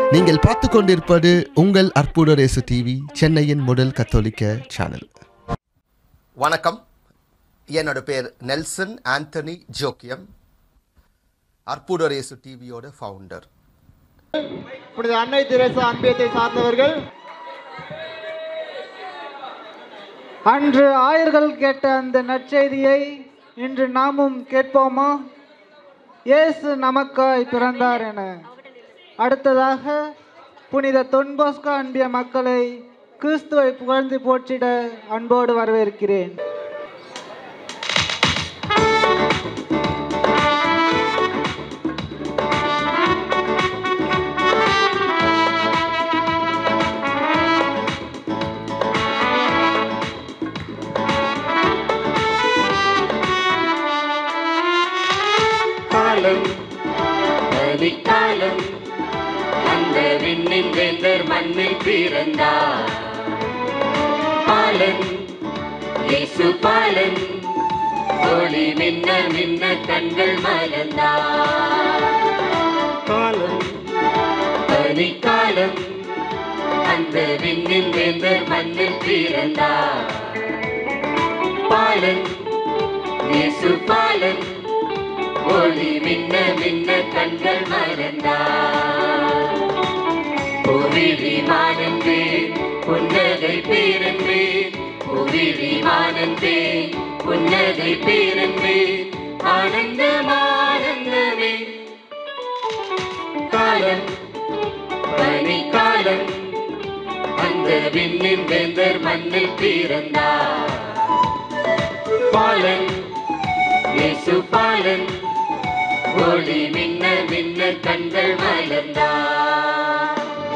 நீங்கள் பார்த்து கொண்டிருப்பது உங்கள் அற்புதரேசு டிவி சென்னையின் முதல் கத்தோலிக்க சேனல் வணக்கம் என்னோட பேர் நெல்சன் ஆண்டனி ஜோக்கியம் அற்புதரேசு டிவியோட ஃபவுண்டர் புனித அன்னை தெரேசா அன்பியத்தை சார்ந்தவர்கள் அன்று ஆயர்கள் கேட்ட அந்த நற்செய்தியை இன்று நாமும் கேட்போமா இயேசு நமக்காய் பிறந்தார் என அடுத்ததாக புனித தொன்போஸ்கா அன்பிய மக்களை கிறிஸ்துவை புகழ்ந்து போற்றிட அன்போடு வரவேற்கிறேன் காலம் பனிக்காலம் அந்த விண்ணின் வேந்தர் மண்ணில் பிறந்தார் பாலன் இயேசு பாலன் ஒளி மின்ன மின்ன கண்கள் மலர்ந்தார் காலம் பனிக்காலம் அந்த விண்ணின் வேந்தர் மண்ணில் பிறந்தார் பாலன் இயேசு பாலன் ஒளி மின்ன மின்ன கண்கள் மறந்தார் புவிழி மானந்தே புன்னகை பேரன்பே புவிழி மானந்தே புன்னகை பேரன்பே ஆனந்தம் ஆனந்தமே காலம் பனிக்காலம் அந்த விண்ணின் வேந்தர் மண்ணில் பிறந்தார் பாலன் இயேசு பாலன் ஒளி மின்ன மின்ன கண்கள் மலர்ந்தார்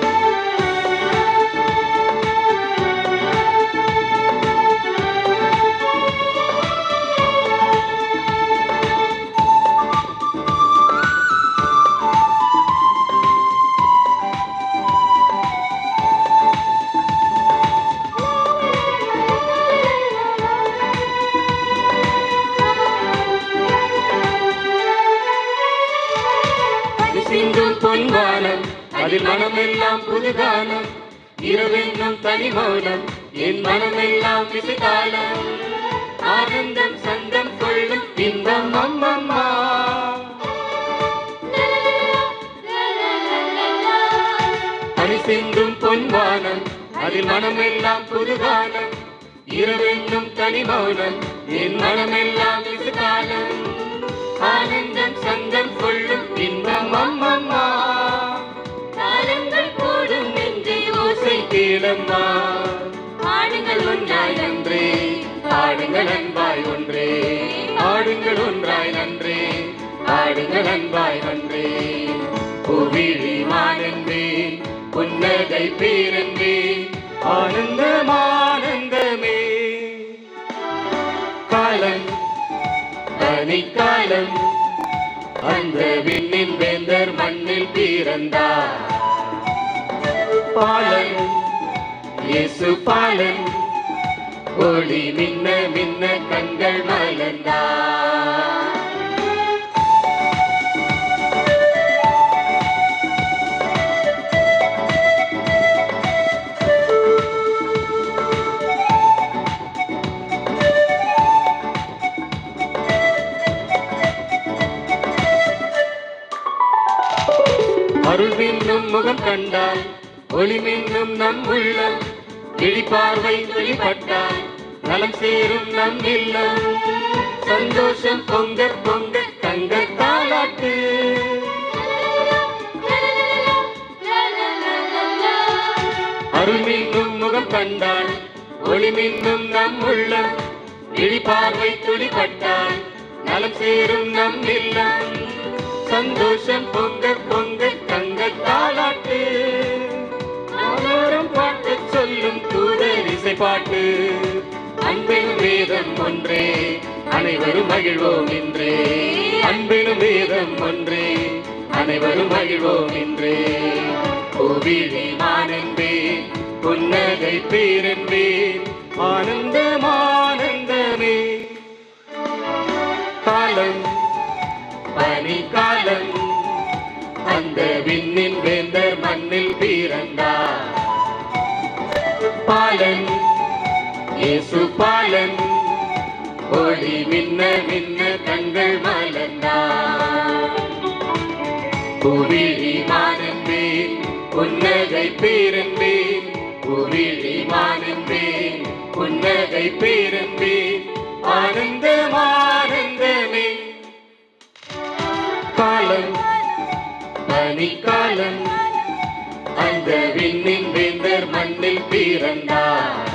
அது சிந்தும் பொன்வானம் அதில் மனமெல்லாம் புதுகானம் இரவென்னும் தனி மௌனம் என் மனமெல்லாம் விசுகாலம் ஆனந்தம் சந்தம் கொள்ளும் இன்பம் அம்மம்மா பனி சிந்தும் பொன்வானம் அதில் மனமெல்லாம் புதுகானம் இரவென்னும் தனி மௌனம் என் மனமெல்லாம் விசுகாலம் ஆனந்தம் சந்தம் கொள்ளும் இன்பம் அம்மம்மா காலங்கள் கூடும் நெஞ்சை ஓசை கேளம்மா ஆடுங்கள் ஒன்றாய் நன்றே ஆடுங்கள் அன்பாய் ஒன்றே ஆடுங்கள் ஒன்றாய் நன்றே ஆடுங்கள் அன்பாய் நன்றே புவிழி மானந்தே புன்னகை பேரன்பே ஆனந்தம் ஆனந்தமே காலம் பனிக்காலம் அந்த விண்ணின் வேந்தர் மண்ணில் பிறந்தார் பாலன் இயேசு பாலன் ஒளி மின்ன மின்ன கண்கள் மலர்ந்தார் அருள் மின்னும் முகம் கண்டால் ஒளி மின்னும் நம் உள்ளம் விழிப்பார்வை வெளிப்பட்டால் நலம் சேரும் நம் இல்லம் சந்தோஷம் பொங்க பொங்க தங்க தாலாட்டு அருள் மின்னும் முகம் கண்டால் ஒளி மின்னும் நம் உள்ளம் விழிப்பார்வை துளிப்பட்டால் நலம் சேரும் நம் இல்லம் சந்தோஷம் பொங்க பொங்க தங்க தாளாட்டு ஆலோரம் பாட்டு சொல்லும் தூதர் இசை பாட்டு அன்பின் வேதம் ஒன்றே அனைவரும் மகிழ்வோம் இன்றே அன்பினும் வேதம் ஒன்றே அனைவரும் மகிழ்வோம் இன்றே கோவிலி மானன்பே புன்னகை பேரன்பே ஆனந்தம் ஆனந்தமே காலம் பனிக்காலம் அந்த விண்ணின் வேந்தர் மண்ணில் பாலன் இயேசு பாலன் ஒளி மின்ன மின்ன கண்கள் மலர்ந்தார் புவிழி மானந்தேன் புன்னகை பேரன்பேன் புவிழி மானந்தேன் புன்னகை பேரன்பேன் ஆனந்தம் ஆனந்தமே காலம் பனிக்காலம் அந்த விண்ணின் வேந்தர் மண்ணில் பிறந்தார்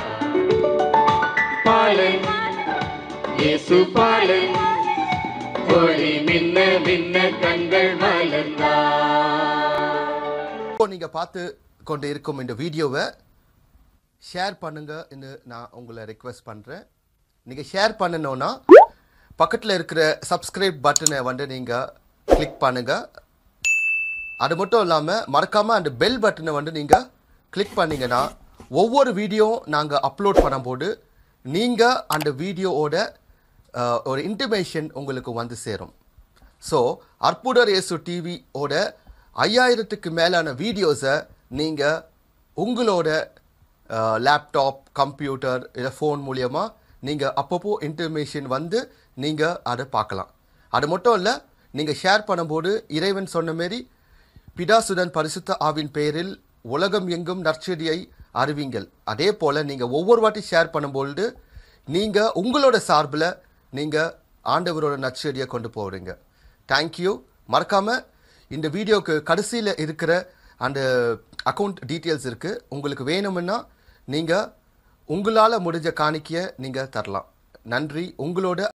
பாலன் இயேசு பாலன் ஒளி மின்ன மின்ன கண்கள் மலர்ந்தார் இப்போ நீங்கள் பார்த்து கொண்டு இருக்கும் இந்த வீடியோவை ஷேர் பண்ணுங்கன்னு நான் உங்களை ரெக்வெஸ்ட் பண்ணுறேன் நீங்கள் ஷேர் பண்ணணும்னா பக்கத்தில் இருக்கிற சப்ஸ்கிரைப் பட்டனை வந்து நீங்கள் கிளிக் பண்ணுங்கள் அது மட்டும் இல்லாமல் மறக்காமல் அந்த பெல் பட்டனை வந்து நீங்கள் கிளிக் பண்ணீங்கன்னா ஒவ்வொரு வீடியோ நாங்கள் அப்லோட் பண்ணும்போது நீங்கள் அந்த வீடியோவோட அஹ், ஒரு இன்டிமேஷன் உங்களுக்கு வந்து சேரும் ஸோ அற்புதர் இயேசு டிவியோட ஐயாயிரத்துக்கு மேலான வீடியோஸை நீங்கள் உங்களோட லேப்டாப் கம்ப்யூட்டர் இல்லை ஃபோன் மூலியமா நீங்கள் அப்பப்போ இன்டர்மேஷன் வந்து நீங்கள் அதை பார்க்கலாம் அது மட்டும் இல்லை நீங்கள் ஷேர் பண்ணும்போது இறைவன் சொன்ன மாரி பிதாசுடன் பரிசுத்த ஆவின் பெயரில் உலகம் எங்கும் நற்செடியை அறிவிங்கள் அதே போல் நீங்கள் ஒவ்வொரு வாட்டி ஷேர் பண்ணும்பொழுது நீங்கள் உங்களோட சார்பில் நீங்கள் ஆண்டவரோட நற்செடியை கொண்டு போகிறீங்க தேங்க்யூ மறக்காமல் இந்த வீடியோக்கு கடைசியில் இருக்கிற அந்த அக்கௌண்ட் டீட்டெயில்ஸ் இருக்குது உங்களுக்கு வேணும்னா நீங்கள் உங்களால் முடிஞ்ச காணிக்கையை நீங்கள் தரலாம் நன்றி உங்களோட